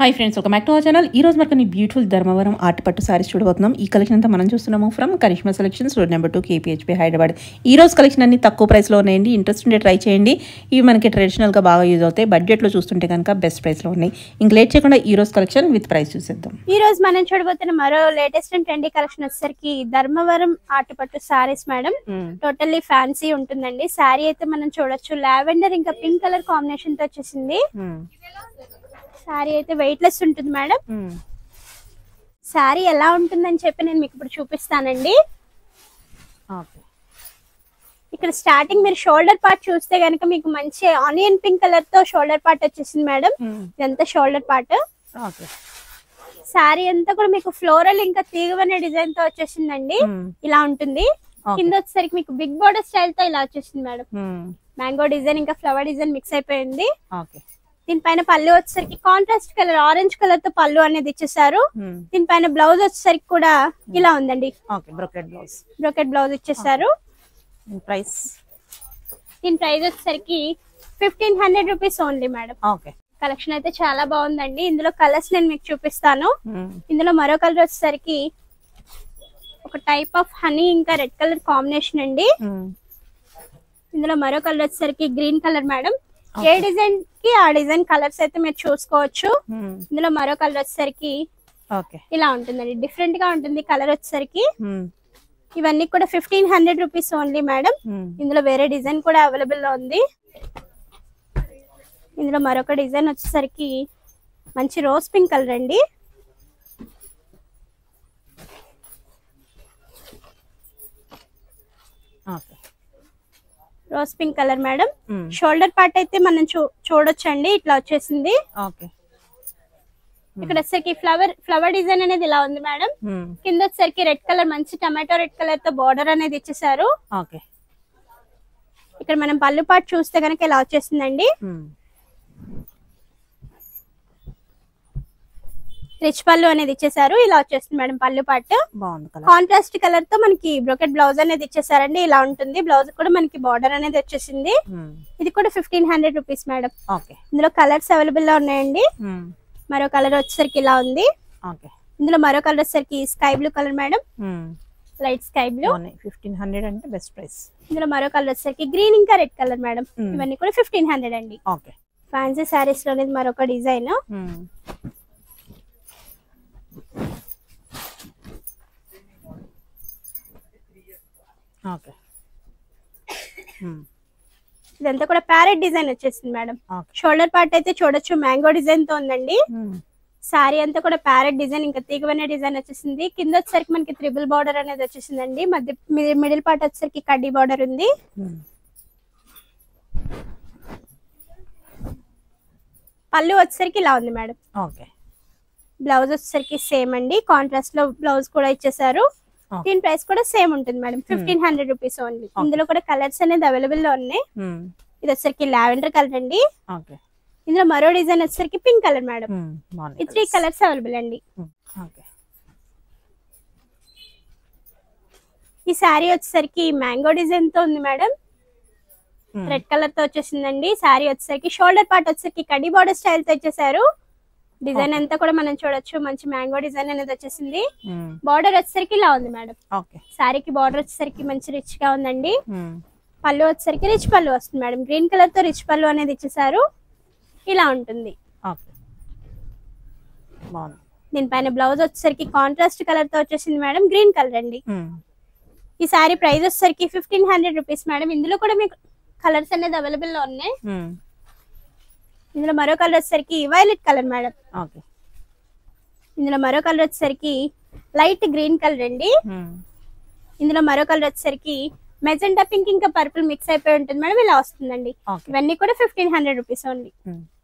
Hi friends ఒక మ్యాక్ to our channel ఈ రోజు మనకు నీ బ్యూటిఫుల్ ధర్మవరం ఆర్ట్ పట్టు సారీస్ చూడబోతున్నాం ఈ కలెక్షన్ అంతా మనం చూస్తున్నాము from Karishma selections road number two KPHP Hyderabad ఈ రోజు కలెక్షన్ అన్ని తక్కువ ప్రైస్లో ఉన్నాయండి ఇంట్రెస్ట్ ఉంటే ట్రై చేయండి ఇవి మనకి ట్రెడిషనల్గా బాగా యూజ్ అవుతాయి బడ్జెట్లో చూస్తుంటే కనుక బెస్ట్ ప్రైస్లో ఉన్నాయి ఇంక లేట్ చేయకుండా ఈ రోజు కలెక్షన్ విత్ ప్రైస్ చూసేద్దాం ఈ రోజు మనం చూడబోతున్న మరో లేటెస్ట్ అండ్ ట్రెండీ కలెక్షన్ వచ్చేసరికి ధర్మవరం ఆటపట్టు సారీస్ మేడం టోటల్లీ ఫ్యాన్సీ ఉంటుందండి శారీ అయితే మనం చూడొచ్చు లావెండర్ ఇంకా పింక్ కలర్ కాంబినేషన్ తో వచ్చేసింది శారీ అయితే వెయిట్ లెస్ ఉంటుంది మేడం శారీ ఎలా ఉంటుందని చెప్పి నేను మీకు ఇప్పుడు చూపిస్తానండి ఓకే ఇక్కడ స్టార్టింగ్ మీరు షోల్డర్ పార్ట్ చూస్తే గనుక మీకు మంచి ఆనియన్ పింక్ కలర్ తో షోల్డర్ పార్ట్ వచ్చేసింది మేడం ఇదంతా షోల్డర్ పార్ట్ ఓకే శారీ అంతా కూడా మీకు ఫ్లోరల్ ఇంకా తీగవనే డిజైన్ తో వచ్చేసిందండి ఇలా ఉంటుంది Okay. కింద వచ్చేసరికి మీకు బిగ్ బోర్డర్ స్టైల్ తో ఇలా వచ్చేసింది మేడం మ్యాంగో డిజైన్ ఇంకా ఫ్లవర్ డిజైన్ మిక్స్ అయిపోయింది ఓకే దీనిపైన పళ్ళు వచ్చేసరికి కాంట్రాస్ట్ కలర్ ఆరెంజ్ కలర్ తో పళ్ళు అనేది ఇచ్చేసారు దీనిపైన బ్లౌజ్ వచ్చేసరికి కూడా ఇలా ఉందండి okay brocade blouse brocade blouse ఇచ్చేసారు ప్రైస్ దీని ప్రైస్ వచ్చేసరికి fifteen hundred rupees only madam okay collection అయితే చాలా బాగుందండి ఇందులో కలర్స్ నేను మీకు చూపిస్తాను ఇందులో మరో కలర్ వచ్చేసరికి ఒక టైప్ ఆఫ్ హనీ ఇంకా రెడ్ కలర్ కాంబినేషన్ అండి ఇందులో మరో కలర్ వచ్చేసరికి గ్రీన్ కలర్ మేడం ఏ డిజైన్ కి ఆ డిజైన్ కలర్స్ అయితే మీరు చూసుకోవచ్చు ఇందులో మరో కలర్ వచ్చేసరికి ఓకే ఇలా ఉంటుందండి డిఫరెంట్ గా ఉంటుంది కలర్ వచ్చేసరికి ఇవన్నీ కూడా fifteen hundred rupees only madam ఇందులో వేరే డిజైన్ కూడా అవైలబుల్ లో ఉంది ఇందులో మరొక డిజైన్ వచ్చేసరికి మంచి రోజ్ పింక్ కలర్ అండి okay rose pink colour madam shoulder part అయితే మనం చూ చూడొచ్చండి ఇట్లా వచ్చేసింది ఓకే ఇక్కడ వచ్చేసరికి ఫ్లవర్ ఫ్లవర్ డిజైన్ అనేది ఇలా ఉంది మేడం కింద వచ్చేసరికి రెడ్ కలర్ మంచి టమాటో రెడ్ కలర్ తో బార్డర్ అనేది ఇచ్చేసారు ఓకే ఇక్కడ మనం పళ్ళు పాటు చూస్తే కనుక ఇలా వచ్చేసిందండి రిచ్ పళ్ళు అనేది ఇచ్చేసారు ఇలా వచ్చేస్తుంది మేడం పళ్ళు పాటు బాగుంది కలర్ కాంట్రాస్ట్ కలర్ తో మనకి బ్రోకెట్ బ్లౌజ్ అనేది ఇచ్చేసారండి ఇలా ఉంటుంది బ్లౌజ్ కూడా మనకి బార్డర్ అనేది వచ్చేసింది ఇది కూడా fifteen hundred rupees madam okay ఇందులో కలర్స్ అవైలబుల్ లో ఉన్నాయండి మరో కలర్ వచ్చేసరికి ఇలా ఉంది ఓకే ఇందులో మరో కలర్ వచ్చేసరికి sky blue colour madam light sky blue fifteen hundred అంటే బెస్ట్ ప్రైస్ ఇందులో మరో కలర్ వచ్చేసరికి గ్రీన్ ఇంకా రెడ్ కలర్ మేడం Hmm. ఇవన్నీ కూడా ఫిఫ్టీన్ హండ్రెడ్ అండి ఓకే ఫ్యాన్సీ శారీస్ లో అనేది మరొక డిజైన్ ఓకే ఇదంతా కూడా ప్యారెట్ డిజైన్ వచ్చేసింది మేడం ఓకే షోల్డర్ పార్ట్ అయితే చూడొచ్చు మ్యాంగో డిజైన్ తో ఉందండి శారీ అంతా కూడా ప్యారెట్ డిజైన్ ఇంకా తీగవనే డిజైన్ వచ్చేసింది కింద వచ్చేసరికి మనకి త్రిబుల్ బార్డర్ అనేది వచ్చేసిందండి మధ్య మిడిల్ పార్ట్ వచ్చేసరికి కడ్డీ బార్డర్ ఉంది పళ్ళు వచ్చేసరికి ఇలా ఉంది మేడం ఓకే బ్లౌజ్ వచ్చేసరికి సేమ్ అండి కాంట్రాస్ట్ లో బ్లౌజ్ కూడా ఇచ్చేసారు Okay. దీని ప్రైస్ కూడా సేమ్ ఉంటుంది madam fifteen hundred rupees only ఇందులో కూడా కలర్స్ అనేది అవైలబుల్ లో ఉన్నాయి ఇది వచ్చేసరికి లావెండర్ కలర్ అండి ఓకే ఇందులో మరో డిజైన్ వచ్చేసరికి పింక్ కలర్ మేడం ఈ బాగుంది త్రీ కలర్స్ అవైలబుల్ అండి ఓకే ఈ శారీ వచ్చేసరికి మ్యాంగో డిజైన్ తో ఉంది మేడం రెడ్ కలర్ తో వచ్చేసిందండి శారీ వచ్చేసరికి షోల్డర్ పార్ట్ వచ్చేసరికి కడ్డీ బార్డర్ స్టైల్ తో ఇచ్చేసారు డిజైన్ అంతా కూడా మనం చూడొచ్చు మంచి మ్యాంగో డిజైన్ అనేది వచ్చేసింది బార్డర్ వచ్చేసరికి ఇలా ఉంది మేడం ఓకే శారీకి బార్డర్ వచ్చేసరికి మంచి రిచ్ గా ఉందండి పళ్ళు వచ్చేసరికి రిచ్ పళ్ళు వస్తుంది మేడం గ్రీన్ కలర్ తో రిచ్ పళ్ళు అనేది ఇచ్చేసారు ఇలా ఉంటుంది ఓకే బాగుంది దీనిపైన బ్లౌజ్ వచ్చేసరికి కాంట్రాస్ట్ కలర్ తో వచ్చేసింది మేడం గ్రీన్ కలర్ అండి ఈ శారీ ప్రైస్ వచ్చేసరికి ఫిఫ్టీన్ హండ్రెడ్ రూపీస్ మేడం ఇందులో కూడా మీకు కలర్స్ అనేది అవైలబుల్ లో ఉన్నాయి ఇందులో మరో కలర్ వచ్చేసరికి వైలెట్ కలర్ మేడం ఓకే ఇందులో మరో కలర్ వచ్చేసరికి లైట్ గ్రీన్ కలర్ అండి ఇందులో మరో కలర్ వచ్చేసరికి మెజెంటా పింక్ ఇంకా పర్పుల్ మిక్స్ అయిపోయి ఉంటుంది మేడం ఇలా వస్తుందండి ఓకే ఇవన్నీ కూడా ఫిఫ్టీన్ హండ్రెడ్ రూపీస్ ఓన్లీ